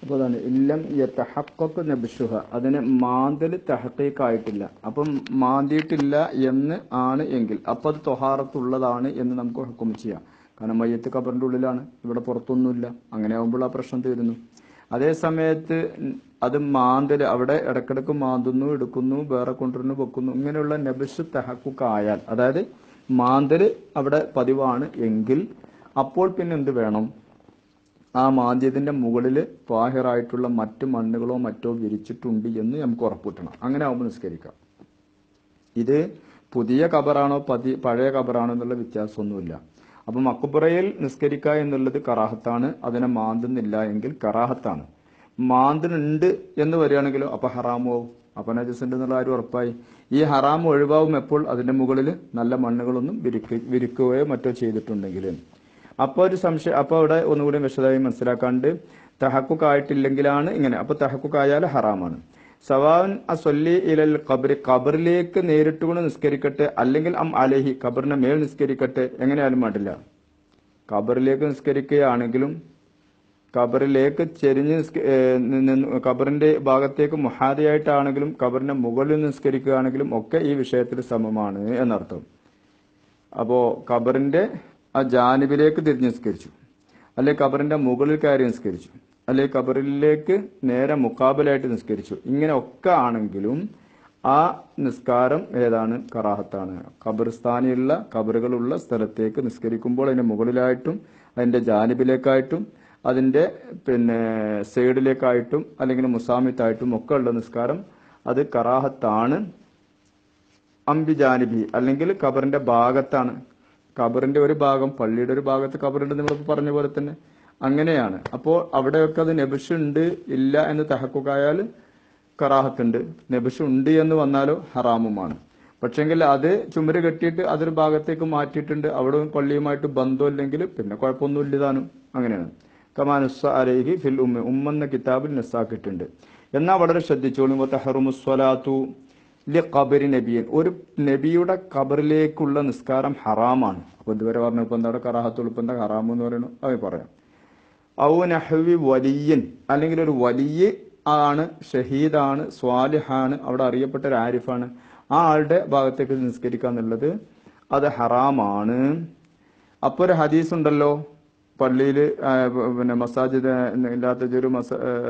അപ്പോൾ അതാണ് ഇല്ലം യത്തഹക്കൊക്കെ നബിഷുഹ അതിന് മാന്തൽ തഹക്കീക്കായിട്ടില്ല അപ്പം മാന്തിയിട്ടില്ല എന്ന് ആണ് എങ്കിൽ അപ്പം അത് തൊഹാറത്തുള്ളതാണ് എന്ന് നമുക്ക് ഹുക്കും ചെയ്യാം കാരണം മയ്യത്ത് കബറിന്റെ ഉള്ളിലാണ് ഇവിടെ പുറത്തൊന്നുമില്ല അങ്ങനെ ആകുമ്പോൾ ആ പ്രശ്നം തീരുന്നു അതേ സമയത്ത് അത് മാന്തൽ അവിടെ ഇടക്കിടക്ക് മാന്തുന്നു എടുക്കുന്നു വേറെ കൊണ്ടുവരുന്നു വെക്കുന്നു ഇങ്ങനെയുള്ള നബിഷ് തഹക്കുക്കായാൽ അതായത് മാന്തല് അവിടെ പതിവാണ് എങ്കിൽ അപ്പോൾ പിന്നെ എന്ത് വേണം ആ മാന്ദ്യത്തിന്റെ മുകളിൽ പാഹിറായിട്ടുള്ള മറ്റു മണ്ണുകളോ മറ്റോ വിരിച്ചിട്ടുണ്ട് എന്ന് നമുക്ക് ഉറപ്പിട്ടണം അങ്ങനെ ആവുമ്പോൾ നിസ്കരിക്കാം ഇത് പുതിയ കബറാണോ പതി പഴയ കബറാണോ എന്നുള്ള വ്യത്യാസമൊന്നുമില്ല അപ്പൊ മക്കുബുറയിൽ നിസ്കരിക്കുക എന്നുള്ളത് കറാഹത്താണ് അതിനെ മാന്തുന്നില്ല എങ്കിൽ കറാഹത്താണ് മാന്തുന്നുണ്ട് എന്ന് വരികയാണെങ്കിലോ അപ്പൊ ഹറാമോ അപ്പൊ നജസുണ്ട് എന്നുള്ള ആരും ഉറപ്പായി ഈ ഹറാം ഒഴിവാവും എപ്പോൾ അതിന്റെ മുകളിൽ നല്ല മണ്ണുകളൊന്നും വിരിക്ക വിരിക്കുകയോ മറ്റോ ചെയ്തിട്ടുണ്ടെങ്കിൽ അപ്പൊ ഒരു സംശയം അപ്പൊ അവിടെ ഒന്നുകൂടി വിശദമായി മനസ്സിലാക്കാണ്ട് തഹക്കുക്കായിട്ടില്ലെങ്കിലാണ് ഇങ്ങനെ അപ്പൊ തഹക്കുക്കായാൽ ഹറാമാണ് സവാൻ അസൊല്ലി ഇലൽ ഖബറി ഖബറിലേക്ക് നേരിട്ട് കൊണ്ട് നിസ്കരിക്കട്ടെ അല്ലെങ്കിൽ അം അലഹി ഖബറിന്റെ മേൽ നിസ്കരിക്കട്ടെ എങ്ങനെയാലും പാടില്ല ഖബറിലേക്ക് നിസ്കരിക്കുകയാണെങ്കിലും ഖബറിലേക്ക് ചെരിഞ്ഞ് നിസ്ക- ഏഹ് നിന്ന് ഖബറിന്റെ ഭാഗത്തേക്ക് മുഹാദയായിട്ടാണെങ്കിലും ഖബറിന്റെ മുകളിൽ നിസ്കരിക്കുകയാണെങ്കിലും ഒക്കെ ഈ വിഷയത്തിൽ സമമാണ് എന്നർത്ഥം അപ്പോ ഖബറിന്റെ ആ ജാനിബിലേക്ക് തിരിഞ്ഞ് നിസ്കരിച്ചു അല്ലെ ഖബറിന്റെ മുകളിൽ കയറി നിസ്കരിച്ചു അല്ലെ ഖബറിലേക്ക് നേരെ മുക്കാബലായിട്ട് നിസ്കരിച്ചു ഇങ്ങനെ ഒക്കെ ആണെങ്കിലും ആ നിസ്കാരം ഏതാണ് കറാഹത്താണ് ഖബർസ്ഥാനിയുള്ള ഖബറുകളുള്ള സ്ഥലത്തേക്ക് നിസ്കരിക്കുമ്പോൾ അതിന്റെ മുകളിലായിട്ടും അതിന്റെ ജാനിബിലേക്കായിട്ടും അതിന്റെ പിന്നെ സൈഡിലേക്കായിട്ടും അല്ലെങ്കിൽ മുസാമിത്തായിട്ടും ഒക്കെ ഉള്ള നിസ്കാരം അത് കറാഹത്താണ് അമ്പി ജാനിബി അല്ലെങ്കിൽ ഖബറിന്റെ ഭാഗത്താണ് ഖബറിന്റെ ഒരു ഭാഗം പള്ളിയുടെ ഒരു ഭാഗത്ത് ഖബറുണ്ട് നമ്മൾ പറഞ്ഞ പോലെ തന്നെ അങ്ങനെയാണ് അപ്പോൾ അവിടെയൊക്കെ അത് നെബിഷ് ഉണ്ട് ഇല്ല എന്ന് തഹക്കുകായാൽ കറാഹത്തുണ്ട് നെബിഷ് ഉണ്ട് എന്ന് വന്നാലോ ഹറാമുമാണ് പക്ഷെങ്കിൽ അത് ചുമര് കെട്ടിയിട്ട് അതൊരു ഭാഗത്തേക്ക് മാറ്റിയിട്ടുണ്ട് അവിടെ പള്ളിയുമായിട്ട് ബന്ധമില്ലെങ്കിൽ പിന്നെ കുഴപ്പമൊന്നുമില്ല താനും അങ്ങനെയാണ് കമാനുസ അലൈഹി ഫിൽ ഉമ്മ ഉമ്മ എന്ന കിതാബിൽ നസാക്കിയിട്ടുണ്ട് എന്നാൽ വളരെ ശ്രദ്ധിച്ചോളൂ തഹറുമുസ്വലാത്തു ലി ഖബരി നബിയൻ ഒരു നബിയുടെ ഖബറിലേക്കുള്ള നിസ്കാരം ഹറാമാണ് അപ്പൊ ഇതുവരെ പറഞ്ഞു ഇപ്പൊ എന്താ കറാഹത്തുള്ളൂ ഇപ്പൊ എന്താ ഹറാം എന്ന് പറയുന്നു അത് പറയാം ഔ നഹവി വലിയൻ അല്ലെങ്കിൽ ഒരു വലിയ ആണ് ഷഹീദാണ് സ്വാലിഹാണ് അവിടെ അറിയപ്പെട്ട ഒരു ആരിഫാണ് ആ ആളുടെ ഭാഗത്തേക്ക് നിസ്കരിക്കുക എന്നുള്ളത് അത് ഹറാമാണ് അപ്പൊ ഒരു ഹദീസ് ഉണ്ടല്ലോ പള്ളിയിൽ പിന്നെ മസാജിദ് ഇല്ലാത്ത ഒരു മസ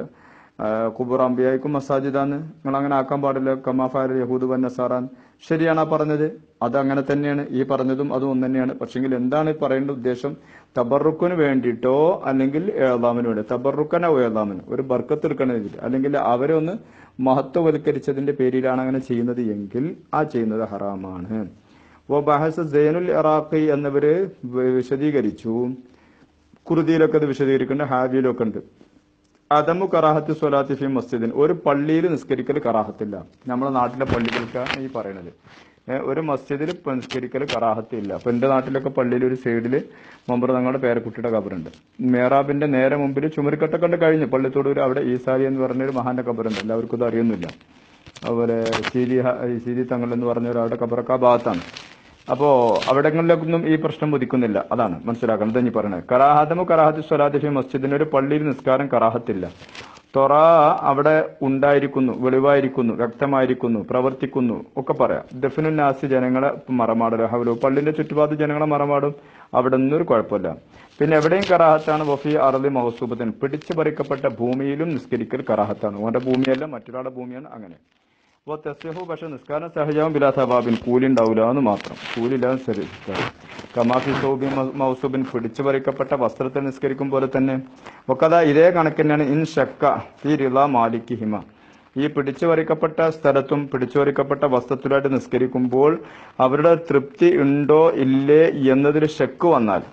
കുബുർ അമ്പിയായിക്കും മസാജിദാന്ന് നിങ്ങൾ അങ്ങനെ ആക്കാൻ പാടില്ല കമാഫാർ യഹൂദ് വൻ നസാറാൻ ശരിയാണ് ആ പറഞ്ഞത് അത് അങ്ങനെ തന്നെയാണ് ഈ പറഞ്ഞതും അതും ഒന്ന് തന്നെയാണ് പക്ഷെങ്കിൽ എന്താണ് ഈ പറയേണ്ട ഉദ്ദേശം തബറുക്കിന് വേണ്ടിയിട്ടോ അല്ലെങ്കിൽ ഏതാമിന് വേണ്ടി തബറുക്കനോ ഏതാമിന് ഒരു ബർക്കത്ത് എടുക്കണമെങ്കിൽ അല്ലെങ്കിൽ അവരെ ഒന്ന് മഹത്വവൽക്കരിച്ചതിന്റെ പേരിലാണ് അങ്ങനെ ചെയ്യുന്നത് എങ്കിൽ ആ ചെയ്യുന്നത് ഹറാമാണ് ഓ ബഹസ് സൈനുൽ ഇറാഖി എന്നിവര് വിശദീകരിച്ചു കുറുതിയിലൊക്കെ അത് വിശദീകരിക്കുന്നുണ്ട് ഹാബിയിലൊക്കെ ഉണ്ട് അതമു കറാഹത്ത് സ്വലാത്തി ഫി മസ്ജിദിൻ ഒരു പള്ളിയിൽ നിസ്കരിക്കൽ കറാഹത്തില്ല നമ്മുടെ നാട്ടിലെ പള്ളികൾക്കാണ് ഈ പറയണത് ഏ, ഒരു മസ്ജിദിൽ നിസ്കരിക്കൽ കറാഹത്തില്ല അപ്പൊ എന്റെ നാട്ടിലൊക്കെ പള്ളിയിൽ ഒരു സൈഡിൽ മമ്പർ തങ്ങളുടെ പേരക്കുട്ടിയുടെ കബറുണ്ട് മേറാബിന്റെ നേരെ മുമ്പിൽ ചുമരിക്കട്ടൊക്കെ ഉണ്ട് കഴിഞ്ഞു പള്ളിത്തോടൂർ അവിടെ ഈസാരി എന്ന് പറഞ്ഞൊരു മഹാന്റെ കബറുണ്ട് എല്ലാവർക്കും ഇത് അറിയുന്നില്ല അതുപോലെ സീരി ഹ- സീരി തങ്ങൾ എന്ന് പറഞ്ഞ ഒരാളുടെ കബറൊക്കെ ആ ഭാഗത്താണ് അപ്പോ അവിടങ്ങളിലൊന്നും ഈ പ്രശ്നം ഉദിക്കുന്നില്ല അതാണ് മനസ്സിലാക്കണം ഇതഞ്ഞി പറയണത് കറാഹത്തമോ കറാഹത്ത് സ്വലാത്തി ഫി മസ്ജിദിന് ഒരു പള്ളിയിൽ നിസ്കാരം കറാഹത്തില്ല തൊറ അവിടെ ഉണ്ടായിരിക്കുന്നു വെളിവായിരിക്കുന്നു വ്യക്തമായിരിക്കുന്നു പ്രവർത്തിക്കുന്നു ഒക്കെ പറയാം ദഫിനുന്നാസി ജനങ്ങളെ മറമാടലോ ഹവലോ പള്ളിന്റെ ചുറ്റുപാട് ജനങ്ങളെ മറമാടും അവിടെ ഒന്നും ഒരു കുഴപ്പമില്ല പിന്നെ എവിടെയും കറാഹത്താണ് വഫി അറലി മഹസൂബത്തിന് പിടിച്ചു പറിക്കപ്പെട്ട ഭൂമിയിലും നിസ്കരിക്കൽ കറാഹത്താണ് ഓന്റെ ഭൂമിയല്ല മറ്റൊരാളുടെ ഭൂമിയാണ് അങ്ങനെ അപ്പോൾ തെസ്യഹു പക്ഷെ നിസ്കാരം സഹജാവും ബിലാ സവാബിൻ കൂലി ഉണ്ടാവില്ല എന്ന് മാത്രം കൂലില്ലാതെ ശരി കമാഫി സൗബി മൗസൂബിൻ പിടിച്ചു പറിക്കപ്പെട്ട വസ്ത്രത്തിൽ നിസ്കരിക്കും പോലെ തന്നെ ഒക്കതാ ഇതേ കണക്കിനാണ് ഇൻ ഷക്ക ഈ റിള മാലിക് ഹിമ ഈ പിടിച്ചു പറിക്കപ്പെട്ട സ്ഥലത്തും പിടിച്ചു പറിക്കപ്പെട്ട വസ്ത്രത്തിലായിട്ട് നിസ്കരിക്കുമ്പോൾ അവരുടെ തൃപ്തി ഉണ്ടോ ഇല്ലേ എന്നതിൽ ഷക്ക് വന്നാൽ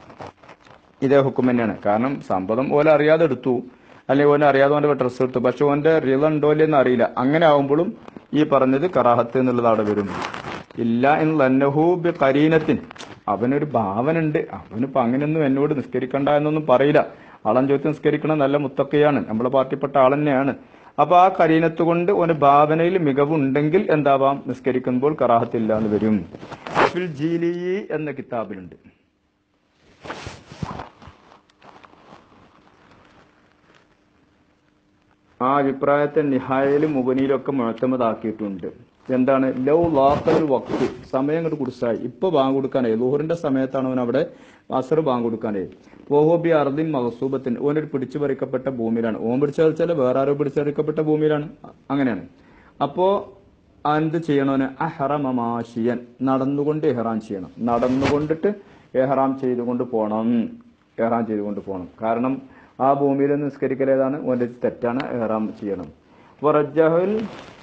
ഇതേ ഹുക്കും തന്നെയാണ് കാരണം സമ്പദം ഓല അറിയാതെ എടുത്തു അല്ലെങ്കിൽ ഓനെ അറിയാതെ ഓന്റെ ഡ്രസ്സ് എടുത്തു പക്ഷെ ഓന്റെ റിയൽ ഉണ്ടോ ഇല്ലെന്ന് അറിയില്ല അങ്ങനെ ആവുമ്പോഴും ഈ പറഞ്ഞത് കറാഹത്ത് എന്നുള്ളത് അവിടെ വരും ഇല്ല എന്ന് ലന്നഹു ബി കരീനത്തിൻ അവനൊരു ഭാവനുണ്ട് അവനിപ്പോ അങ്ങനെയൊന്നും എന്നോട് നിസ്കരിക്കണ്ട എന്നൊന്നും പറയില്ല ആളൻ ചോദിച്ച് നിസ്കരിക്കണം നല്ല മുത്തക്കയാണ് നമ്മളെ പാർട്ടിപ്പെട്ട ആൾ തന്നെയാണ് അപ്പൊ ആ കരീനത്ത് കൊണ്ട് ഒരു ഭാവനയിൽ മികവുണ്ടെങ്കിൽ എന്താവാം നിസ്കരിക്കുമ്പോൾ കറാഹത്തില്ല എന്ന് വരും ഫിൽ ജീലി എന്ന കിതാബിലുണ്ട് ആ അഭിപ്രായത്തെ നിഹായയിലും മുഗനിയിലും ഒക്കെ മുഴത്തമതാക്കിയിട്ടുണ്ട് എന്താണ് ലൗ ലാക്കൽ വക്ത് സമയം അങ്ങോട്ട് കുടിച്ചായി ഇപ്പൊ ബാങ്ക് കൊടുക്കാനായി ലോഹറിന്റെ സമയത്താണ് അവൻ അവിടെ അസർ ബാങ്ക് കൊടുക്കാനായി ഓഹോബി അർദിൻ മഹസൂബത്തിൻ ഓനൊരു പിടിച്ചു പറിക്കപ്പെട്ട ഭൂമിയിലാണ് ഓൻ പിടിച്ചു പറിച്ചാൽ വേറെ ആരോ പിടിച്ചു പറിക്കപ്പെട്ട ഭൂമിയിലാണ് അങ്ങനെയാണ് അപ്പോ എന്ത് ചെയ്യണോന് അഹറമമാഷിയൻ നടന്നുകൊണ്ട് എഹ്റാം ചെയ്യണം നടന്നുകൊണ്ടിട്ട് എഹ്റാം ചെയ്തുകൊണ്ട് പോകണം എഹ്റാം ചെയ്തുകൊണ്ട് പോകണം കാരണം ആ ഭൂമിയിൽ നിസ്കരിക്കൽ ഏതാണ് ഓന്റെ തെറ്റാണ് എഹ്റാം ചെയ്യണം വറജഹുൽ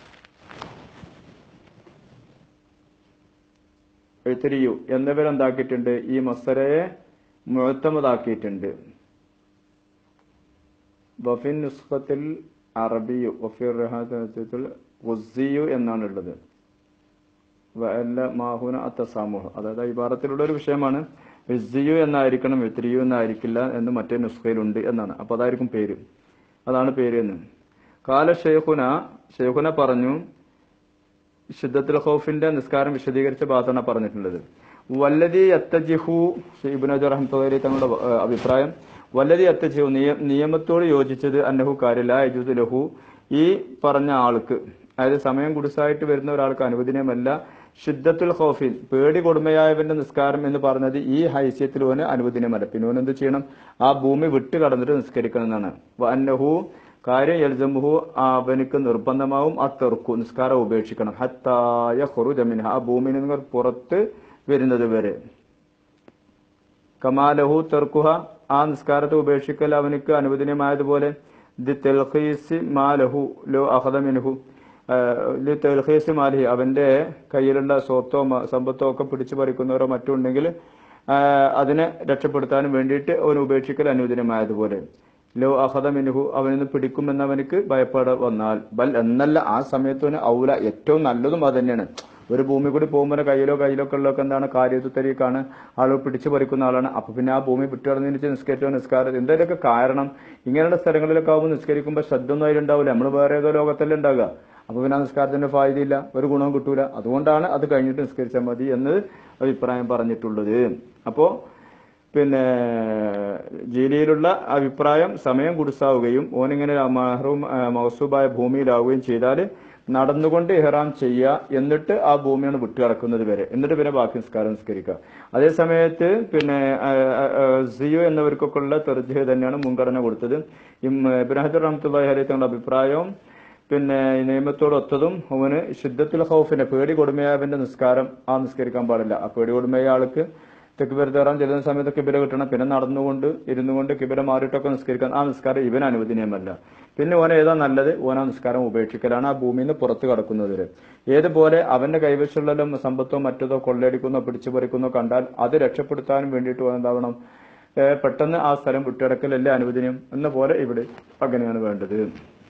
എഴുത്തരിയു എന്നിവരെന്താക്കിയിട്ടുണ്ട് ഈ മസരയെ മുഴത്തമതാക്കിയിട്ടുണ്ട് വഫിൻ നുസ്ഖത്തിൽ അറബിയു വഫിർ റഹാത്തിൽ ഖുസിയു എന്നാണ് ഉള്ളത് വഅല്ല മാഹുന അത്തസാമുഹ അതായത് ഇബാറത്തിലുള്ള ഒരു വിഷയമാണ് ഇസ്സിയു എന്നായിരിക്കണം എത്തിരിയു എന്നായിരിക്കില്ല എന്ന് മറ്റേ നുസ്ഖയിലുണ്ട് എന്നാണ് അപ്പൊ അതായിരിക്കും പേര് അതാണ് പേര് എന്ന് കാല ഷെയ്ഖുന ഷെയ്ഖുന പറഞ്ഞു ശുദ്ധത്തുൽ ഖൗഫിന്റെ നിസ്കാരം വിശദീകരിച്ച ഭാഗത്താണ് പറഞ്ഞിട്ടുള്ളത് വല്ലതി അത്തജിഹു ഇബ്നു അജർ റഹ്മത്തുള്ളാഹി തങ്ങളുടെ ഏഹ്, അഭിപ്രായം വല്ലതി അത്തജിഹു നിയ- നിയമത്തോട് യോജിച്ചത് അന്നഹു കാര്യല യജൂദ് ലഹു ഈ പറഞ്ഞ ആൾക്ക് അതായത് സമയം കുടിസായിട്ട് വരുന്ന ഒരാൾക്ക് അനുവദനീയമല്ല ശുദ്ധത്തുൽ ഖൗഫിൻ പേടി കൊടുമയായവന്റെ നിസ്കാരം എന്ന് പറഞ്ഞത് ഈ ഹൈസ്യത്തിൽ ഓന് അനുവദനീയമല്ല പിന്നെ ഓൻ എന്ത് ചെയ്യണം ആ ഭൂമി വിട്ട് കടന്നിട്ട് നിസ്കരിക്കണം എന്നാണ് അന്നഹു കാര്യം എൽജമുഹു അവനിക്ക് നിർബന്ധമാവും ആ തെർക്കു നിസ്കാരം ഉപേക്ഷിക്കണം ഹത്തായ ഹുറുജമിൻ ആ ഭൂമിയിൽ നിന്ന് പുറത്ത് വരുന്നത് വരെ കമാലഹു തെർക്കുഹ ആ നിസ്കാരത്തെ ഉപേക്ഷിക്കൽ അവനിക്ക് അനുവദനീയമായതുപോലെ ദി തെൽഖീസ് മാലഹു ലോ അഹദമിൻഹു ലി തെൽഖീസ് മാലഹി അവന്റെ കയ്യിലുള്ള സ്വത്തോ മ- സമ്പത്തോ ഒക്കെ പിടിച്ചു പറിക്കുന്നവരോ മറ്റോ ഉണ്ടെങ്കിൽ ആ, അതിനെ രക്ഷപ്പെടുത്താനും വേണ്ടിയിട്ട് അവന് ഉപേക്ഷിക്കൽ അനുവദനീയമായതുപോലെ ലോ അഹദമിനുഹു അവനിന്ന് പിടിക്കുമെന്ന് അവനക്ക് ഭയപ്പാട് വന്നാൽ ബൽ എന്നല്ല ആ സമയത്തിന് ഔല ഏറ്റവും നല്ലതും അത് തന്നെയാണ് ഒരു ഭൂമി കൂടി പോകുമ്പോൾ കയ്യിലോ കയ്യിലോ ഒക്കെ ഉള്ളതൊക്കെ എന്താണ് കാര്യത്തുത്തരീക്കാണ് ആളുകൾ പിടിച്ചു പറിക്കുന്ന ആളാണ് അപ്പൊ പിന്നെ ആ ഭൂമി വിട്ടുകടന്നിട്ട് നിസ്കരിച്ചോ നിസ്കാരം എന്തെങ്കിലുമൊക്കെ കാരണം ഇങ്ങനെയുള്ള സ്ഥലങ്ങളിലൊക്കെ ആവുമ്പോൾ നിസ്കരിക്കുമ്പോൾ ശ്രദ്ധ ഒന്നും അതിലുണ്ടാവില്ല നമ്മൾ വേറെ ഏതോ ലോകത്തല്ലേ ഉണ്ടാകുക അപ്പൊ പിന്നെ ആ നിസ്കാരത്തിന്റെ ഫായതയില്ല ഒരു ഗുണവും കിട്ടൂല അതുകൊണ്ടാണ് അത് കഴിഞ്ഞിട്ട് നിസ്കരിച്ചാൽ മതി എന്ന് അഭിപ്രായം പറഞ്ഞിട്ടുള്ളത് അപ്പോ പിന്നെ ജില്ലയിലുള്ള അഭിപ്രായം സമയം കുടിസാവുകയും ഓനിങ്ങനെ മഹറൂം മഹസൂബായ ഭൂമിയിലാവുകയും ചെയ്താൽ നടന്നുകൊണ്ട് ഇഹ്റാം ചെയ്യുക എന്നിട്ട് ആ ഭൂമിയാണ് വിട്ടുകിടക്കുന്നത് വരെ എന്നിട്ട് പിന്നെ ബാക്കി നിസ്കാരം നിസ്കരിക്കുക അതേ സമയത്ത് പിന്നെ ആ, ആ, ആ, സിയു എന്നവർക്കൊക്കെ ഉള്ള തെർജ് തന്നെയാണ് മുൻഗണന കൊടുത്തത് ഇബ്രാഹിം റഹ്മത്തുള്ളാഹി അലൈഹി തങ്ങളുടെ അഭിപ്രായവും പിന്നെ ഈ നിയമത്തോടൊത്തതും അവന് ശുദ്ധത്തിൽ ഹൗഫിനെ പേടി കൊടുമയാവന്റെ നിസ്കാരം ആ നിസ്കരിക്കാൻ പാടില്ല ആ പേടി കൊടുമയ ആൾക്ക് തെക്കുബര തേറാൻ ചെല്ലുന്ന സമയത്ത് കിബിര കിട്ടണം പിന്നെ നടന്നുകൊണ്ട് ഇരുന്നുകൊണ്ട് കിബിര മാറിയിട്ടൊക്കെ നിസ്കരിക്കാൻ ആ നിസ്കാരം ഇവന് അനുവദനീയമല്ല പിന്നെ ഓന ഏതാ നല്ലത് ഓന നിസ്കാരം ഉപേക്ഷിക്കലാണ് ആ ഭൂമിയിൽ നിന്ന് പുറത്ത് കടക്കുന്നത് വരെ ഏതുപോലെ അവന്റെ കൈവശമുള്ള സമ്പത്തോ മറ്റതോ കൊള്ളയടിക്കുന്നോ പിടിച്ചു പറിക്കുന്നോ കണ്ടാൽ അത് രക്ഷപ്പെടുത്താനും വേണ്ടിയിട്ട് ഓൻ എന്താവണം ഏഹ് പെട്ടെന്ന് ആ സ്ഥലം വിട്ടിടക്കലല്ലേ അനുവദനീയം എന്ന പോലെ ഇവിടെ അങ്ങനെയാണ് വേണ്ടത്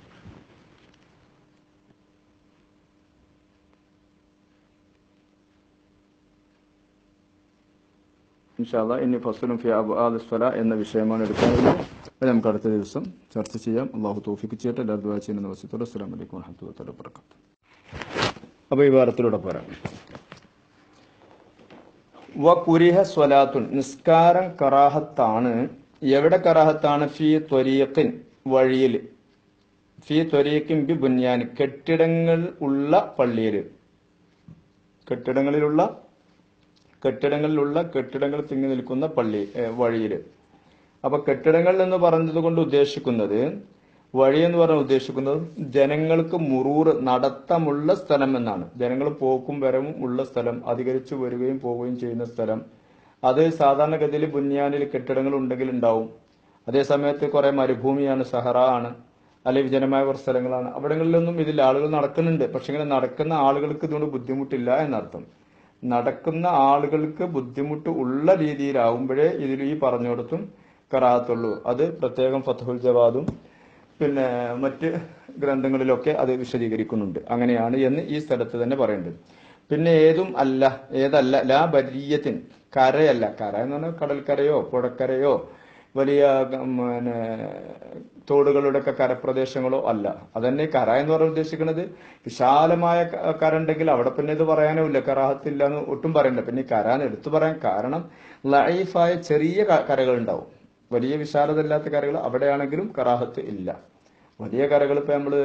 ഇൻഷാല്ല ഇനി ഫസ്ലും ഫി അബ് സ്വല എന്ന വിഷയമാണ് എടുക്കുന്നത് അത് നമുക്ക് അടുത്ത ദിവസം ചർച്ച ചെയ്യാം അള്ളാഹു തോഫിക്ക് ചെയ്യട്ടെ എല്ലാ ദുആ ചെയ്യുന്ന വസ്തുത്തോടെ അസ്സലാമു അലൈക്കും വറഹ്മത്തുള്ളാഹി വബറകാതുഹു അപ്പോൾ ഈ വാരത്തിലൂടെ പോരാം വ കുരിഹ സ്വലാത്തുൻ നിസ്കാരം കറാഹത്താണ് എവിടെ കറാഹത്താണ് ഫി ത്വരീഖിൻ വഴിയിൽ ഫി ത്വരീഖിൻ ബി ബുന്യാൻ കെട്ടിടങ്ങൾ ഉള്ള പള്ളിയിൽ കെട്ടിടങ്ങളിലുള്ള കെട്ടിടങ്ങളിലുള്ള കെട്ടിടങ്ങൾ തിങ്ങി നിൽക്കുന്ന പള്ളി വഴിയിൽ അപ്പൊ കെട്ടിടങ്ങൾ എന്ന് പറഞ്ഞത് കൊണ്ട് ഉദ്ദേശിക്കുന്നത് വഴി എന്ന് പറഞ്ഞാൽ ഉദ്ദേശിക്കുന്നത് ജനങ്ങൾക്ക് മുറൂറ് നടത്തമുള്ള സ്ഥലം എന്നാണ് ജനങ്ങൾ പോക്കും വരവും ഉള്ള സ്ഥലം അധികരിച്ചു വരികയും പോവുകയും ചെയ്യുന്ന സ്ഥലം അത് സാധാരണഗതിയിൽ ബുന്യാനിൽ കെട്ടിടങ്ങൾ ഉണ്ടെങ്കിൽ ഉണ്ടാവും അതേ സമയത്ത് കുറെ മരുഭൂമിയാണ് സഹറ ആണ് അല്ലെങ്കിൽ വിജനമായ കുറച്ച് സ്ഥലങ്ങളാണ് അവിടങ്ങളിലൊന്നും ഇതിൽ ആളുകൾ നടക്കുന്നുണ്ട് പക്ഷെ ഇങ്ങനെ നടക്കുന്ന ആളുകൾക്ക് ഇതുകൊണ്ട് ബുദ്ധിമുട്ടില്ല എന്നർത്ഥം നടക്കുന്ന ആളുകൾക്ക് ബുദ്ധിമുട്ട് ഉള്ള രീതിയിലാവുമ്പോഴേ ഇതിൽ ഈ പറഞ്ഞിടത്തും കറാഹത്തുള്ളൂ അത് പ്രത്യേകം ഫത്തഹുൽ ജവാദും പിന്നെ മറ്റ് ഗ്രന്ഥങ്ങളിലൊക്കെ അത് വിശദീകരിക്കുന്നുണ്ട് അങ്ങനെയാണ് എന്ന് ഈ സ്ഥലത്ത് തന്നെ പറയേണ്ടത് പിന്നെ ഏതും അല്ല ഏതല്ല ലാ ബരീയത്തിൻ കരയല്ല കര എന്ന് പറഞ്ഞാൽ കടൽക്കരയോ പുഴക്കരയോ വലിയ ഉം, പിന്നെ തോടുകളുടെ ഒക്കെ കരപ്രദേശങ്ങളോ അല്ല അതന്നെ കര എന്ന് പറഞ്ഞാൽ ഉദ്ദേശിക്കുന്നത് വിശാലമായ ക- കര ഉണ്ടെങ്കിൽ അവിടെ പിന്നെ ഇത് പറയാനുമില്ല കറാഹത്തില്ല എന്ന് ഒട്ടും പറയണ്ട പിന്നെ ഈ കര എന്ന് എടുത്തു പറയാൻ കാരണം ലൈഫായ ചെറിയ ക- കരകൾ ഉണ്ടാവും വലിയ വിശാലത ഇല്ലാത്ത കരകൾ അവിടെയാണെങ്കിലും കറാഹത്ത് ഇല്ല വലിയ കരകൾ ഇപ്പൊ നമ്മള്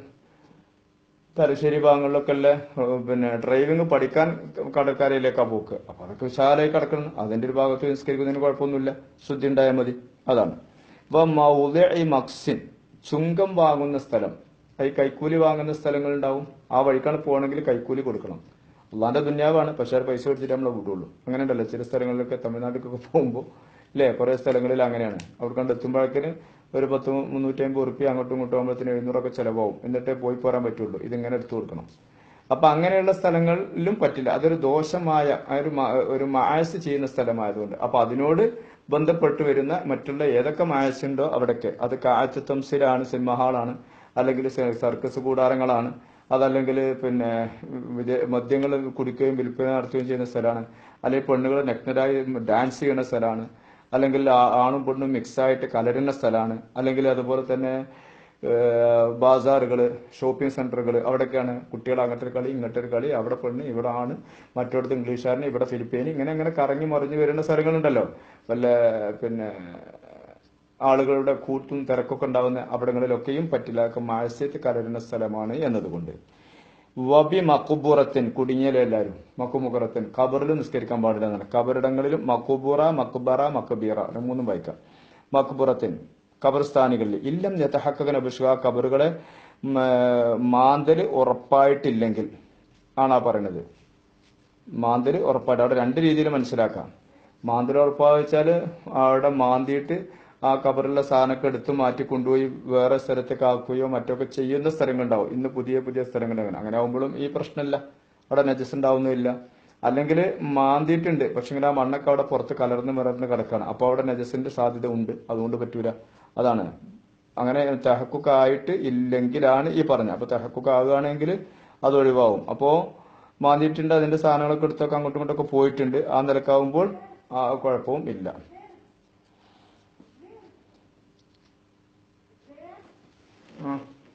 തലശ്ശേരി ഭാഗങ്ങളിലൊക്കെ അല്ലേ ഏഹ് പിന്നെ ഡ്രൈവിംഗ് പഠിക്കാൻ കടൽക്കരയിലേക്കാ പോക്ക് അപ്പൊ അതൊക്കെ വിശാലമായി കിടക്കണം അതിന്റെ ഒരു ഭാഗത്ത് നിസ്കരിക്കുന്നതിന് കുഴപ്പമൊന്നുമില്ല ശുദ്ധി ഉണ്ടായാൽ മതി അതാണ് അപ്പൊ മൗദഇ മക്സിൻ ചുങ്കം വാങ്ങുന്ന സ്ഥലം ഈ കൈക്കൂലി വാങ്ങുന്ന സ്ഥലങ്ങൾ ഉണ്ടാവും ആ വഴിക്കാണ് പോകണമെങ്കിൽ കൈക്കൂലി കൊടുക്കണം അള്ളാന്റെ ദുന്യാവാണ് പക്ഷെ അത് പൈസ കൊടുത്തിട്ട് നമ്മളെ വിടുള്ളൂ അങ്ങനെ ഉണ്ടല്ലോ ചില സ്ഥലങ്ങളിലൊക്കെ തമിഴ്നാട്ടിലൊക്കെ പോകുമ്പോൾ ഇല്ലേ കുറെ സ്ഥലങ്ങളിൽ അങ്ങനെയാണ് അവിടെ കണ്ട് എത്തുമ്പോഴേക്കിന് ഒരു പത്ത് മുന്നൂറ്റി അമ്പത് റുപ്യ അങ്ങോട്ടും ഇങ്ങോട്ടും ആകുമ്പോഴത്തേന് എഴുന്നൂറൊക്കെ ചിലവാകും എന്നിട്ടേ പോയി പോരാൻ പറ്റുള്ളൂ ഇതിങ്ങനെ എടുത്തു കൊടുക്കണം അപ്പൊ അങ്ങനെയുള്ള സ്ഥലങ്ങളിലും പറ്റില്ല അതൊരു ദോഷമായ ആ ഒരു മ- ഒരു മായസ് ചെയ്യുന്ന സ്ഥലമായതുകൊണ്ട് അപ്പൊ അതിനോട് ബന്ധപ്പെട്ട് വരുന്ന മറ്റുള്ള ഏതൊക്കെ മായസ് ഉണ്ടോ അവിടൊക്കെ അത് കാഴ്ച തംസിലാണ് സിനിമ ഹാളാണ് അല്ലെങ്കിൽ സ- സർക്കസ് കൂടാരങ്ങളാണ് അതല്ലെങ്കിൽ പിന്നെ വിദേ- മദ്യങ്ങൾ കുടിക്കുകയും വിൽപ്പന നടത്തുകയും ചെയ്യുന്ന സ്ഥലമാണ് അല്ലെങ്കിൽ പെണ്ണുകൾ നഗ്നരായി ഡാൻസ് ചെയ്യുന്ന സ്ഥലമാണ് അല്ലെങ്കിൽ ആ- ആണും പെണ്ണും മിക്സ് ആയിട്ട് കലരുന്ന സ്ഥലമാണ് അല്ലെങ്കിൽ അതുപോലെ തന്നെ ബാസാറുകൾ ഷോപ്പിംഗ് സെന്ററുകൾ അവിടെയൊക്കെയാണ് കുട്ടികൾ അങ്ങനത്തെ ഒരു കളി ഇങ്ങനത്തെ ഒരു കളി അവിടെ പെണ്ണ് ഇവിടെ ആണ് മറ്റോടത്ത് ഇംഗ്ലീഷുകാരന് ഇവിടെ ഫിലിപ്പീന് ഇങ്ങനെ അങ്ങനെ കറങ്ങി മറിഞ്ഞു വരുന്ന സ്ഥലങ്ങളുണ്ടല്ലോ വല്ല പിന്നെ ആളുകളുടെ കൂട്ടും തിരക്കൊക്കെ ഉണ്ടാവുന്ന അവിടങ്ങളിലൊക്കെയും പറ്റില്ല അതൊക്കെ മാഴ്സ്യത്ത് കലരുന്ന സ്ഥലമാണ് എന്നതുകൊണ്ട് വബി മക്കുബുറത്തിൻ കുടുങ്ങിയല്ലോ എല്ലാവരും മക്കുമുഖറത്തിൻ ഖബറിലും നിസ്കരിക്കാൻ പാടില്ല എന്നാണ് ഖബറിടങ്ങളിലും മക്കുബുറ മക്കുബറ മക്കബീറ ഇത് മൂന്നും വായിക്കാം മക്കുബുറത്തിൻ ഖബർസ്ഥാനികളിൽ ഇല്ലം യഥഹക്കൻ അഭിഷേക ഖബറുകളെ ഉം, ഏർ, മാന്തല് ഉറപ്പായിട്ടില്ലെങ്കിൽ ആണ് ആ പറയുന്നത് മാന്തല് ഉറപ്പായിട്ട് അവിടെ രണ്ട് രീതിയിൽ മനസ്സിലാക്കാം മാന്തല് ഉറപ്പാന്ന് വെച്ചാല് അവിടെ മാന്തിയിട്ട് ആ കബറിലെ സാധനമൊക്കെ എടുത്ത് മാറ്റി കൊണ്ടുപോയി വേറെ സ്ഥലത്തേക്ക് ആക്കുകയോ മറ്റൊക്കെ ചെയ്യുന്ന സ്ഥലങ്ങളുണ്ടാവും ഇന്ന് പുതിയ പുതിയ സ്ഥലങ്ങളുണ്ട് അങ്ങനെ ആവുമ്പോഴും ഈ പ്രശ്നമില്ല അവിടെ നജസ് ഉണ്ടാവുന്നില്ല അല്ലെങ്കിൽ മാന്തിയിട്ടുണ്ട് പക്ഷെ ആ മണ്ണൊക്കെ അവിടെ പുറത്ത് കലർന്ന് മലർന്ന് കിടക്കാണ് അപ്പോൾ അവിടെ നജസിന്റെ സാധ്യത ഉണ്ട് അതുകൊണ്ട് പറ്റൂല അതാണ് അങ്ങനെ തെഹക്കുക്കായിട്ട് ഇല്ലെങ്കിലാണ് ഈ പറഞ്ഞ അപ്പൊ തെഹക്കുക്ക് ആകുകയാണെങ്കിൽ അത് ഒഴിവാകും അപ്പോ മാന്തിയിട്ടുണ്ട് അതിന്റെ സാധനങ്ങളൊക്കെ എടുത്തൊക്കെ അങ്ങോട്ടും ഇങ്ങോട്ടൊക്കെ പോയിട്ടുണ്ട് ആ നിലക്കാവുമ്പോൾ ആ കുഴപ്പവും ഇല്ല ആ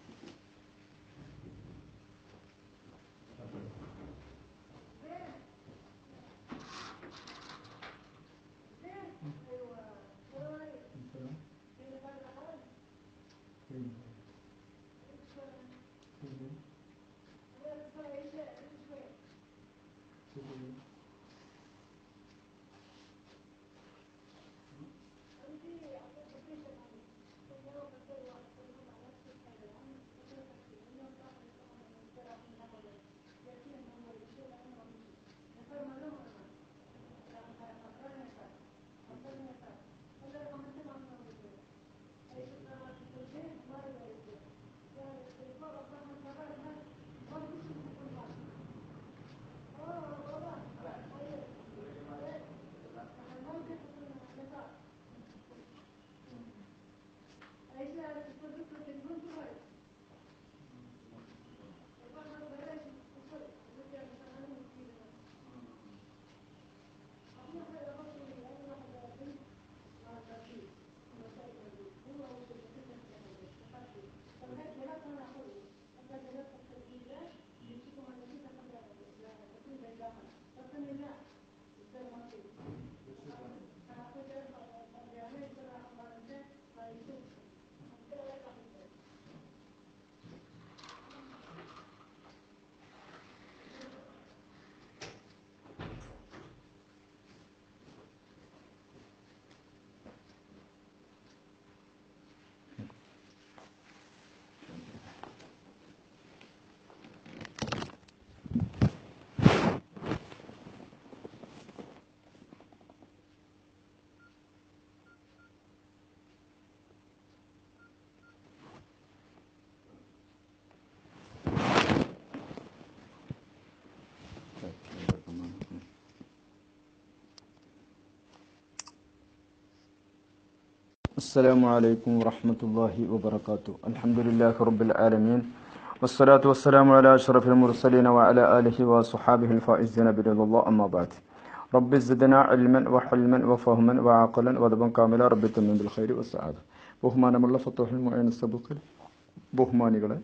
السلام عليكم ورحمة الله وبركاته الحمد لله رب العالمين والصلاة والسلام على أشرف المرسلين وعلى آله وصحابه الفائزين برضا الله أما بعد رب زدنا علما وحلما وفهما وعقلا وذبا كاملا رب تمن بالخير والسعادة ബഹുമാനമുള്ള ഫത്തോഹൽ മുഅൈൻ സബുക്കിൽ ബഹുമാനികളെ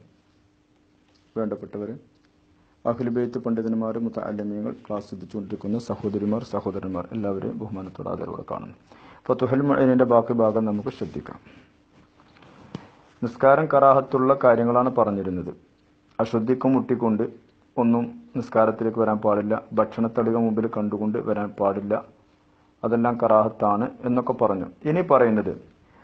വേണ്ടപ്പെട്ടവരെ അഖിലുബൈത്ത് പണ്ഡിതന്മാർ മുത്തഅല്ലമീങ്ങൾ ക്ലാസ് എത്തിച്ചുകൊണ്ടിരിക്കുന്ന സഹോദരിമാർ സഹോദരന്മാർ എല്ലാവരെയും ബഹുമാനത്തോടെ ആദരവോടെ കാണുന്നു ഫത്തുഹൽ മുഅൈനിന്റെ ബാക്കി ഭാഗം നമുക്ക് ശ്രദ്ധിക്കാം നിസ്കാരം കറാഹത്തുള്ള കാര്യങ്ങളാണ് പറഞ്ഞിരുന്നത് അശുദ്ധിക്കും മുട്ടിക്കൊണ്ട് ഒന്നും നിസ്കാരത്തിലേക്ക് വരാൻ പാടില്ല ഭക്ഷണത്തളിക മുമ്പിൽ കണ്ടുകൊണ്ട് വരാൻ പാടില്ല അതെല്ലാം കറാഹത്താണ് എന്നൊക്കെ പറഞ്ഞു ഇനി പറയുന്നത്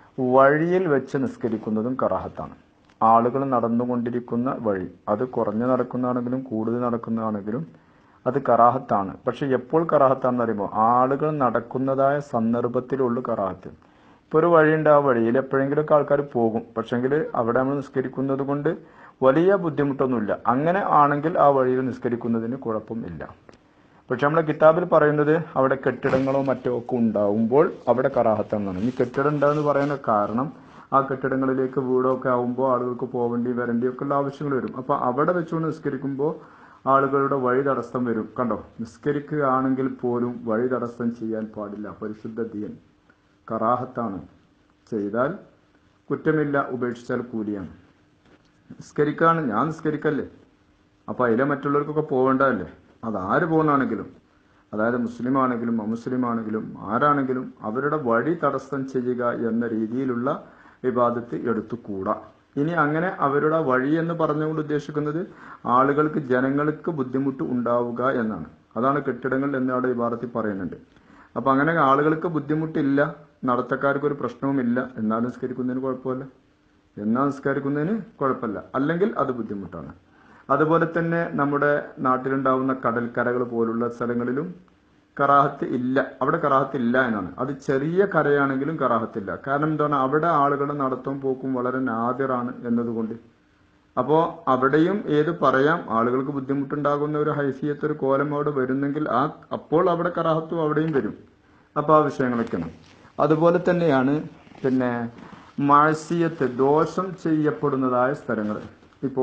വഴിയിൽ വെച്ച് നിസ്കരിക്കുന്നതും കറാഹത്താണ് ആളുകൾ നടന്നുകൊണ്ടിരിക്കുന്ന വഴി അത് കുറഞ്ഞു നടക്കുന്നതാണെങ്കിലും കൂടുതൽ നടക്കുന്നതാണെങ്കിലും അത് കറാഹത്താണ് പക്ഷെ എപ്പോൾ കറാഹത്താണെന്ന് അറിയുമ്പോൾ ആളുകൾ നടക്കുന്നതായ സന്ദർഭത്തിലുള്ള കറാഹത്ത് ഇപ്പൊ ഒരു വഴിയുണ്ട് ആ വഴിയിൽ എപ്പോഴെങ്കിലുമൊക്കെ ആൾക്കാർ പോകും പക്ഷെങ്കിൽ അവിടെ നമ്മൾ നിസ്കരിക്കുന്നത് കൊണ്ട് വലിയ ബുദ്ധിമുട്ടൊന്നുമില്ല അങ്ങനെ ആണെങ്കിൽ ആ വഴിയിൽ നിസ്കരിക്കുന്നതിന് കുഴപ്പം ഇല്ല പക്ഷെ നമ്മളെ കിതാബിൽ പറയുന്നത് അവിടെ കെട്ടിടങ്ങളോ മറ്റോ ഒക്കെ ഉണ്ടാവുമ്പോൾ അവിടെ കറാഹത്താണെന്നാണ് ഈ കെട്ടിടം ഉണ്ടാകുന്ന പറയുന്ന കാരണം ആ കെട്ടിടങ്ങളിലേക്ക് വീടോ ഒക്കെ ആവുമ്പോൾ ആളുകൾക്ക് പോവേണ്ടി വരേണ്ടി ഒക്കെ ഉള്ള ആവശ്യങ്ങൾ വരും അപ്പൊ അവിടെ വെച്ചുകൊണ്ട് നിസ്കരിക്കുമ്പോൾ ആളുകളുടെ വഴി തടസ്സം വരും കണ്ടോ നിസ്കരിക്കുകയാണെങ്കിൽ പോലും വഴി തടസ്സം ചെയ്യാൻ പാടില്ല പരിശുദ്ധ ദീൻ കറാഹത്താണ് ചെയ്താൽ കുറ്റമില്ല ഉപേക്ഷിച്ചാൽ കൂലിയാണ് നിസ്കരിക്കാണ് ഞാൻ നിസ്കരിക്കല്ലേ അപ്പൊ അതിലെ മറ്റുള്ളവർക്കൊക്കെ പോവേണ്ടതല്ലേ അത് ആര് പോകുന്നാണെങ്കിലും അതായത് മുസ്ലിം ആണെങ്കിലും അമുസ്ലിം ആണെങ്കിലും ആരാണെങ്കിലും അവരുടെ വഴി തടസ്സം ചെയ്യുക എന്ന രീതിയിലുള്ള വിവാദത്ത് എടുത്തുകൂടാ ഇനി അങ്ങനെ അവരുടെ വഴി എന്ന് പറഞ്ഞുകൊണ്ട് ഉദ്ദേശിക്കുന്നത് ആളുകൾക്ക് ജനങ്ങൾക്ക് ബുദ്ധിമുട്ട് ഉണ്ടാവുക എന്നാണ് അതാണ് കെട്ടിടങ്ങൾ എന്നവിടെ വിവാദത്തിൽ പറയുന്നുണ്ട് അപ്പൊ അങ്ങനെ ആളുകൾക്ക് ബുദ്ധിമുട്ടില്ല നടത്തക്കാർക്ക് ഒരു പ്രശ്നവുമില്ല എന്നാൽ നിസ്കരിക്കുന്നതിന് കുഴപ്പമില്ല എന്നാൽ നിസ്കരിക്കുന്നതിന് കുഴപ്പമില്ല അല്ലെങ്കിൽ അത് ബുദ്ധിമുട്ടാണ് അതുപോലെ തന്നെ നമ്മുടെ നാട്ടിലുണ്ടാവുന്ന കടൽക്കരകൾ പോലുള്ള സ്ഥലങ്ങളിലും കറാഹത്ത് ഇല്ല അവിടെ കറാഹത്ത് ഇല്ല എന്നാണ് അത് ചെറിയ കരയാണെങ്കിലും കറാഹത്തില്ല കാരണം എന്താണ് അവിടെ ആളുകളുടെ നടത്തവും പോക്കും വളരെ നാദിറാണ് എന്നതുകൊണ്ട് അപ്പോ അവിടെയും ഏത് പറയാം ആളുകൾക്ക് ബുദ്ധിമുട്ടുണ്ടാകുന്ന ഒരു ഹൈസിയത്ത് ഒരു കോലം അവിടെ വരുന്നെങ്കിൽ ആ അപ്പോൾ അവിടെ കറാഹത്തും അവിടെയും വരും അപ്പൊ ആ വിഷയങ്ങളൊക്കെയാണ് അതുപോലെ തന്നെയാണ് പിന്നെ മാഴ്സിയത്ത് ദോഷം ചെയ്യപ്പെടുന്നതായ സ്ഥലങ്ങൾ ഇപ്പോ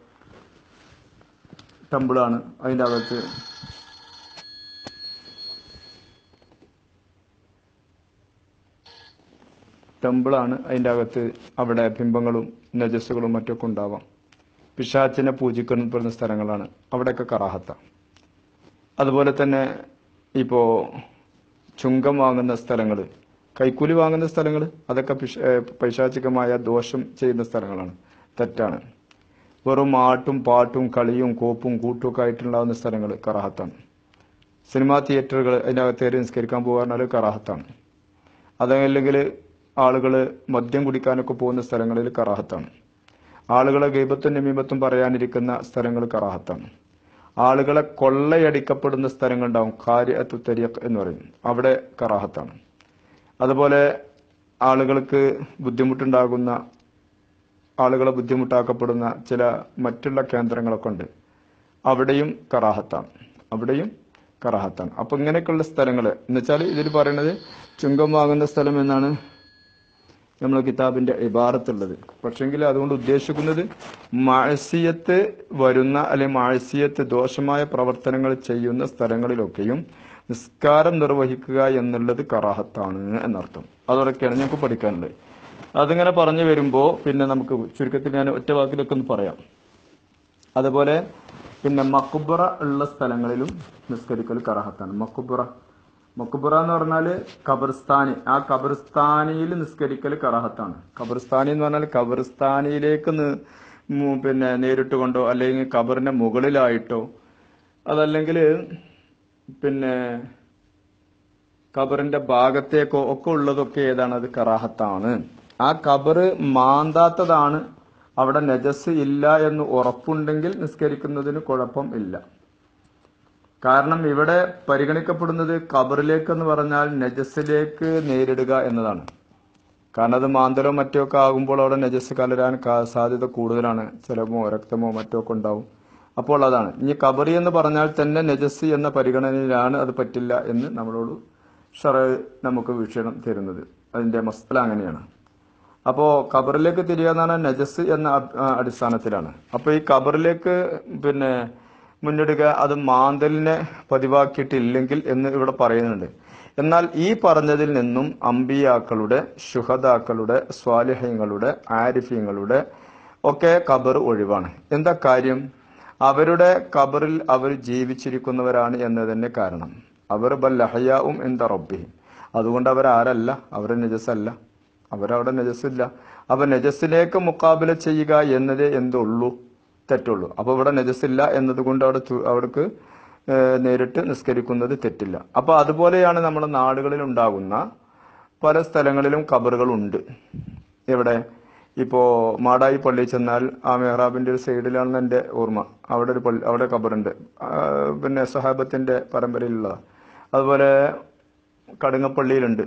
ടെമ്പിളാണ് അതിൻ്റെ അകത്ത് ടെമ്പിളാണ് അതിൻ്റെ അകത്ത് അവിടെ ബിംബങ്ങളും നജസ്സുകളും മറ്റൊക്കെ ഉണ്ടാവാം പിശാച്ചിനെ പൂജിക്കപ്പെടുന്ന സ്ഥലങ്ങളാണ് അവിടെയൊക്കെ കറാഹത്ത അതുപോലെ തന്നെ ഇപ്പോ ചുങ്കം വാങ്ങുന്ന സ്ഥലങ്ങൾ കൈക്കൂലി വാങ്ങുന്ന സ്ഥലങ്ങൾ അതൊക്കെ പിശ ഏ, പൈശാചികമായ ദോഷം ചെയ്യുന്ന സ്ഥലങ്ങളാണ് തെറ്റാണ് വെറും ആട്ടും പാട്ടും കളിയും കോപ്പും കൂട്ടും ഒക്കെ ആയിട്ടുണ്ടാകുന്ന സ്ഥലങ്ങൾ കറാഹത്താണ് സിനിമാ തിയേറ്ററുകൾ അതിൻ്റെ അകത്തേറി നിസ്കരിക്കാൻ പോകാറുണ്ടാൽ കറാഹത്താണ് അതല്ലെങ്കിൽ ആളുകൾ മദ്യം കുടിക്കാനൊക്കെ പോകുന്ന സ്ഥലങ്ങളിൽ കറാഹത്താണ് ആളുകളെ ഗൈബത്തും നമീമത്തും പറയാനിരിക്കുന്ന സ്ഥലങ്ങൾ കറാഹത്താണ് ആളുകളെ കൊള്ളയടിക്കപ്പെടുന്ന സ്ഥലങ്ങളുണ്ടാവും കാര്യത്തു തെരിയക്ക് എന്ന് പറയും അവിടെ കറാഹത്താണ് അതുപോലെ ആളുകൾക്ക് ബുദ്ധിമുട്ടുണ്ടാകുന്ന ആളുകളെ ബുദ്ധിമുട്ടാക്കപ്പെടുന്ന ചില മറ്റുള്ള കേന്ദ്രങ്ങളൊക്കെ ഉണ്ട് അവിടെയും കറാഹത്താണ് അവിടെയും കറാഹത്താണ് അപ്പൊ ഇങ്ങനെയൊക്കെയുള്ള സ്ഥലങ്ങൾ എന്നുവെച്ചാൽ ഇതിൽ പറയുന്നത് ചുങ്കം വാങ്ങുന്ന സ്ഥലം എന്നാണ് നമ്മൾ കിതാബിന്റെ ഇബാറത്തുള്ളത് പക്ഷെങ്കിൽ അതുകൊണ്ട് ഉദ്ദേശിക്കുന്നത് മാഴ്സിയത്ത് വരുന്ന അല്ലെങ്കിൽ മാഴ്സിയത്ത് ദോഷമായ പ്രവർത്തനങ്ങൾ ചെയ്യുന്ന സ്ഥലങ്ങളിലൊക്കെയും നിസ്കാരം നിർവഹിക്കുക എന്നുള്ളത് കറാഹത്താണ് എന്നർത്ഥം അതൊക്കെയാണ് ഞങ്ങൾക്ക് പഠിക്കാനുള്ളത് അതിങ്ങനെ പറഞ്ഞു വരുമ്പോ പിന്നെ നമുക്ക് ചുരുക്കത്തിൽ ഞാൻ ഒറ്റ വാക്കിലൊക്കെ ഒന്ന് പറയാം അതുപോലെ പിന്നെ മക്കുബറ ഉള്ള സ്ഥലങ്ങളിലും നിസ്കരിക്കൽ കറാഹത്താണ് മക്കുബറ മക്കുബറ എന്ന് പറഞ്ഞാല് ഖബർസ്ഥാനി ആ ഖബർസ്ഥാനിയിൽ നിസ്കരിക്കൽ കറാഹത്താണ് ഖബർസ്ഥാനി എന്ന് പറഞ്ഞാൽ ഖബർസ്ഥാനിയിലേക്ക് നി- മു- പിന്നെ നേരിട്ട് കൊണ്ടോ അല്ലെങ്കിൽ ഖബറിന്റെ മുകളിലായിട്ടോ അതല്ലെങ്കിൽ പിന്നെ ഖബറിന്റെ ഭാഗത്തേക്കോ ഒക്കെ ഉള്ളതൊക്കെ ഏതാണ് അത് കറാഹത്താണ് ആ ഖബറ് മാന്താത്തതാണ് അവിടെ നജസ് ഇല്ല എന്ന് ഉറപ്പുണ്ടെങ്കിൽ നിസ്കരിക്കുന്നതിന് കുഴപ്പം ഇല്ല കാരണം ഇവിടെ പരിഗണിക്കപ്പെടുന്നത് ഖബറിലേക്ക് എന്ന് പറഞ്ഞാൽ നജസിലേക്ക് നേരിടുക എന്നതാണ് കാരണം അത് മാന്തലോ മറ്റോ ഒക്കെ ആകുമ്പോൾ അവിടെ നജസ് കലരാൻ കാ- സാധ്യത കൂടുതലാണ് ചിലമോ രക്തമോ മറ്റോ ഒക്കെ ഉണ്ടാവും അപ്പോൾ അതാണ് ഇനി കബറി എന്ന് പറഞ്ഞാൽ തന്നെ നജസ് എന്ന പരിഗണനയിലാണ് അത് പറ്റില്ല എന്ന് നമ്മളോട് ഷറ നമുക്ക് വീക്ഷണം തരുന്നത് അതിന്റെ മസ്തല അങ്ങനെയാണ് അപ്പോ ഖബറിലേക്ക് തിരിയാന്നാണ് നജസ് എന്ന അ- ആ അടിസ്ഥാനത്തിലാണ് അപ്പൊ ഈ ഖബറിലേക്ക് പിന്നെ മുന്നിടുക അത് മാന്തലിനെ പതിവാക്കിയിട്ടില്ലെങ്കിൽ എന്ന് ഇവിടെ പറയുന്നുണ്ട് എന്നാൽ ഈ പറഞ്ഞതിൽ നിന്നും അമ്പിയാക്കളുടെ ശുഹദാക്കളുടെ സ്വാലിഹ്യങ്ങളുടെ ആരിഫ്യങ്ങളുടെ ഒക്കെ ഖബർ ഒഴിവാണ് എന്താ കാര്യം അവരുടെ ഖബറിൽ അവർ ജീവിച്ചിരിക്കുന്നവരാണ് എന്നതിന്റെ കാരണം അവർ ബല്ലഹയാവും എന്താ റബ്ബിഹിം അതുകൊണ്ട് അവർ ആരല്ല അവർ നജസല്ല അവരവിടെ നജസ്സില്ല അപ്പൊ നജസ്സിലേക്ക് മുക്കാബില ചെയ്യുക എന്നതേ എന്തുള്ളൂ തെറ്റുള്ളൂ അപ്പൊ ഇവിടെ നജസ്സില്ല എന്നതുകൊണ്ട് അവിടെ ചു- അവിടേക്ക് ഏഹ്, നേരിട്ട് നിസ്കരിക്കുന്നത് തെറ്റില്ല അപ്പൊ അതുപോലെയാണ് നമ്മുടെ നാടുകളിൽ ഉണ്ടാകുന്ന പല സ്ഥലങ്ങളിലും കബറുകൾ ഉണ്ട് എവിടെ ഇപ്പോ മാടായി പള്ളിയിൽ ചെന്നാൽ ആ മെഹ്റാബിന്റെ ഒരു സൈഡിലാണെന്ന് എന്റെ ഓർമ്മ അവിടെ ഒരു പള്ളി അവിടെ കബറുണ്ട് ആ, പിന്നെ സഹാബത്തിന്റെ പരമ്പരയിലുള്ളതാ അതുപോലെ കടുങ്ങപ്പള്ളിയിലുണ്ട്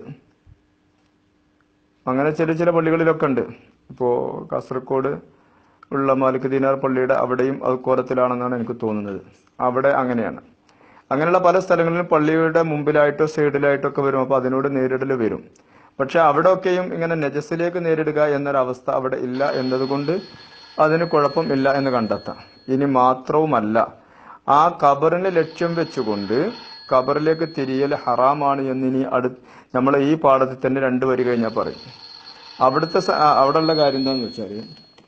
അങ്ങനെ ചില ചില പള്ളികളിലൊക്കെ ഉണ്ട് ഇപ്പോ കാസർഗോഡ് ഉള്ള മാലിക് ദീനാർ പള്ളിയുടെ അവിടെയും അത് കോലത്തിലാണെന്നാണ് എനിക്ക് തോന്നുന്നത് അവിടെ അങ്ങനെയാണ് അങ്ങനെയുള്ള പല സ്ഥലങ്ങളിലും പള്ളിയുടെ മുമ്പിലായിട്ടോ സൈഡിലായിട്ടോ ഒക്കെ വരും അപ്പൊ അതിനോട് നേരിടൽ വരും പക്ഷെ അവിടെയൊക്കെയും ഇങ്ങനെ നജസിലേക്ക് നേരിടുക എന്നൊരവസ്ഥ അവിടെ ഇല്ല എന്നതുകൊണ്ട് അതിന് കുഴപ്പം ഇല്ല എന്ന് കണ്ടെത്താം ഇനി മാത്രവുമല്ല ആ ഖബറിനെ ലക്ഷ്യം വെച്ചുകൊണ്ട് ഖബറിലേക്ക് തിരിയൽ ഹറാമാണ് എന്ന് ഇനി അടു നമ്മൾ ഈ പാഠത്തിൽ തന്നെ രണ്ടു വരി കഴിഞ്ഞാൽ പറയും അവിടുത്തെ സ- ആ, അവിടെയുള്ള കാര്യം എന്താണെന്ന് വെച്ചാല്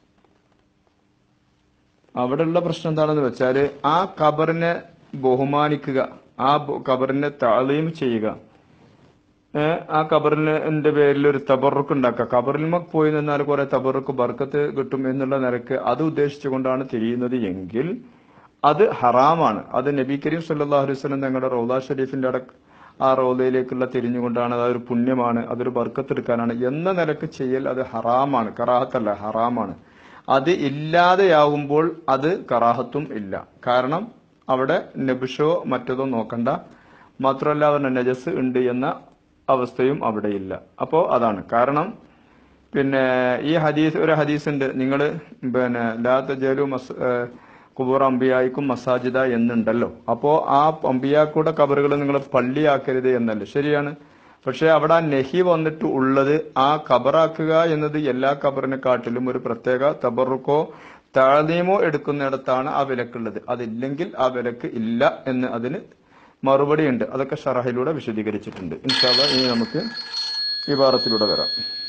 അവിടെയുള്ള പ്രശ്നം എന്താണെന്ന് വെച്ചാല് ആ ഖബറിനെ ബഹുമാനിക്കുക ആ ബ- ഖബറിനെ താളീം ചെയ്യുക ഏ, ആ ഖബറിന്റെ പേരിൽ ഒരു തബറുക്ക് ഉണ്ടാക്കുക ഖബറിൽ പോയി നിന്നാൽ കുറെ തബറുക്ക് ബർക്കത്ത് കിട്ടും എന്നുള്ള നിരക്ക് അത് ഉദ്ദേശിച്ചുകൊണ്ടാണ് തിരിയുന്നത് എങ്കിൽ അത് ഹറാമാണ് അത് നബി കരീം സല്ലല്ലാഹു അലൈഹി വസല്ലം തങ്ങളുടെ റൗദ ഷരീഫിന്റെ അട ആ റൗദയിലേക്കുള്ള തിരിഞ്ഞുകൊണ്ടാണ് അതൊരു പുണ്യമാണ് അതൊരു ബർക്കത്ത് എടുക്കാനാണ് എന്ന നിലക്ക് ചെയ്യൽ അത് ഹറാമാണ് കറാഹത്തല്ല ഹറാമാണ് അത് ഇല്ലാതെയാവുമ്പോൾ അത് കറാഹത്തും ഇല്ല കാരണം അവിടെ നബിഷോ മറ്റതോ നോക്കണ്ട മാത്രമല്ല അവരുടെ നജസ് ഉണ്ട് എന്ന അവസ്ഥയും അവിടെയില്ല അപ്പോ അതാണ് കാരണം പിന്നെ ഈ ഹദീസ് ഒരു ഹദീസ് ഉണ്ട് നിങ്ങൾ പിന്നെ ലാ തജലു മസ് ഏഹ് കുബൂർ അമ്പിയായിക്കും മസാജിദ എന്നുണ്ടല്ലോ അപ്പോ ആ അമ്പിയാക്കൂടെ കബറുകൾ നിങ്ങൾ പള്ളിയാക്കരുത് എന്നല്ല ശരിയാണ് പക്ഷെ അവിടെ ആ നെഹി വന്നിട്ട് ഉള്ളത് ആ കബറാക്കുക എന്നത് എല്ലാ കബറിനെക്കാട്ടിലും ഒരു പ്രത്യേക തബറുക്കോ താഴ്നീമോ എടുക്കുന്നിടത്താണ് ആ വിലക്കുള്ളത് അതില്ലെങ്കിൽ ആ വിലക്ക് ഇല്ല എന്ന് അതിന് മറുപടി ഉണ്ട് അതൊക്കെ ഷറഹിലൂടെ വിശദീകരിച്ചിട്ടുണ്ട് ഇൻഷാല്ല ഇനി നമുക്ക് വിവാദത്തിലൂടെ വരാം